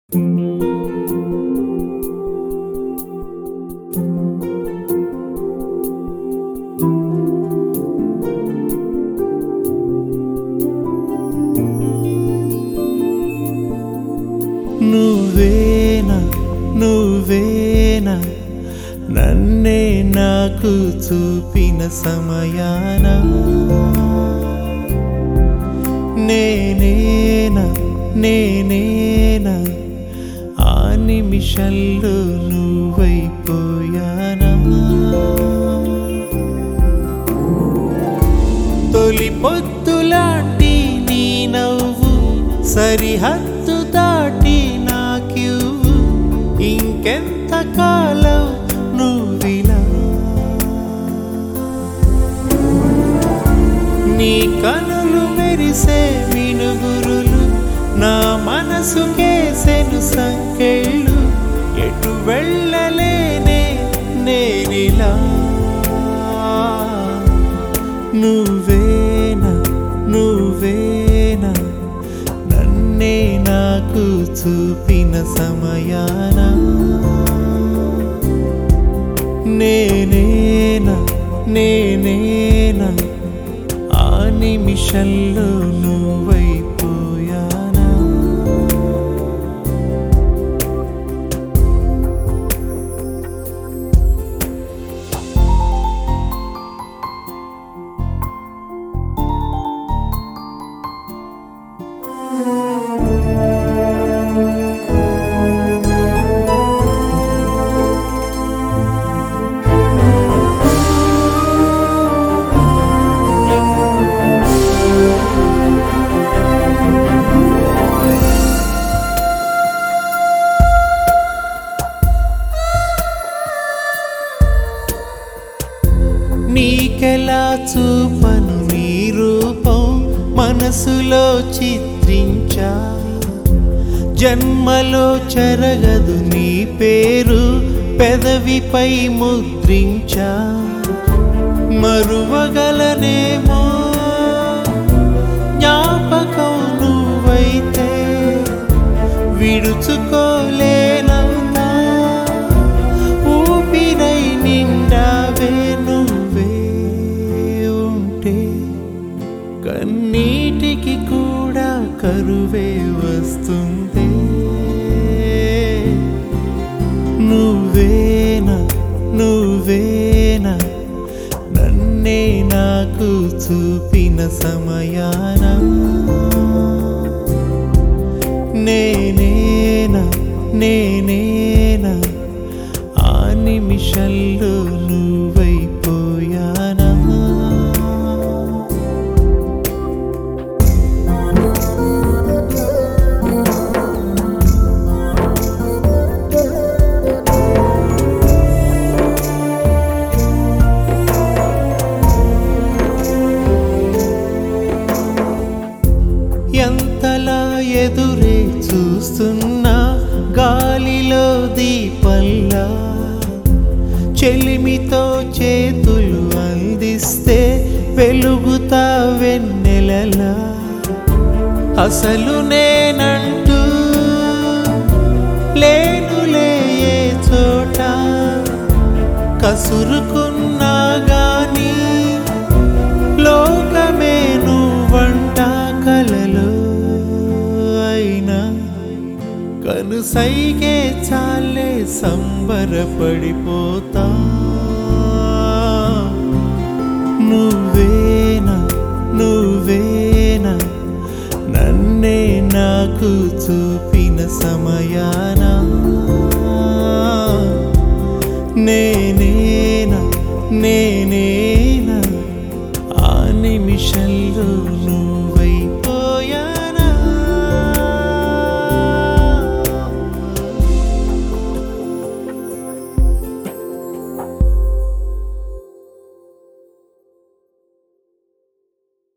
నువ్వేనా నువ్వేనా నన్నే నాకు చూపిన సమయాన నేనేనా నేనేనా ఆ నిమిషంలో నువ్వైపోయానా తొలి పొద్దులాంటి నీ నవ్వు సరిహద్దు దాటి నాకివ్వు ఇంకెంత కాలం నువ్విలా నీ కనులు మెరిసే మినుగురులు నా మనసు కేసెను సంకెళ్ళు ఎటు వెళ్ళలేనే నేనిలా నువ్వేనా నువ్వేనా నన్నే నాకు చూపిన సమయాన నేనేనా నేనేనా ఆ నిమిషంలో నువ్వైపోయానా నీకెలా చూపను నీ రూపం మనసులో చిత్రించా జన్మలో చెరగదు నీ పేరు పెదవిపై ముద్రించా మరువగలనేమో జ్ఞాపకం నువ్వైతే విడుచుకోలేనంత ఊపిరై నిండావే నువ్వే ఉంటే కన్నీటికి కూడా కరువే వస్తుంది నువ్వేనా నువ్వేనా నన్నే నాకు చూపిన సమయాన నేనేనా నేనేనా ఆ నిమిషంలో నువ్వైపోయానా ఎంతలా ఎదురే చూస్తున్నా గాలిలో దీపల్లా చెలిమితో చేతులు అందిస్తే వెలుగుతా వెన్నెలలా అసలు నేనంటూ లేనులే ఏ చోట కసురుకున్నా గాని లోకమే నువ్వంట కలలో అయినా కనుసైగే చాలే సంబరపడిపోతా నువ్వేనా నువ్వేనా నన్నే నాకు చూపిన సమయాన నేనేనా నేనేనా ఆ నిమిషంలో నువ్వు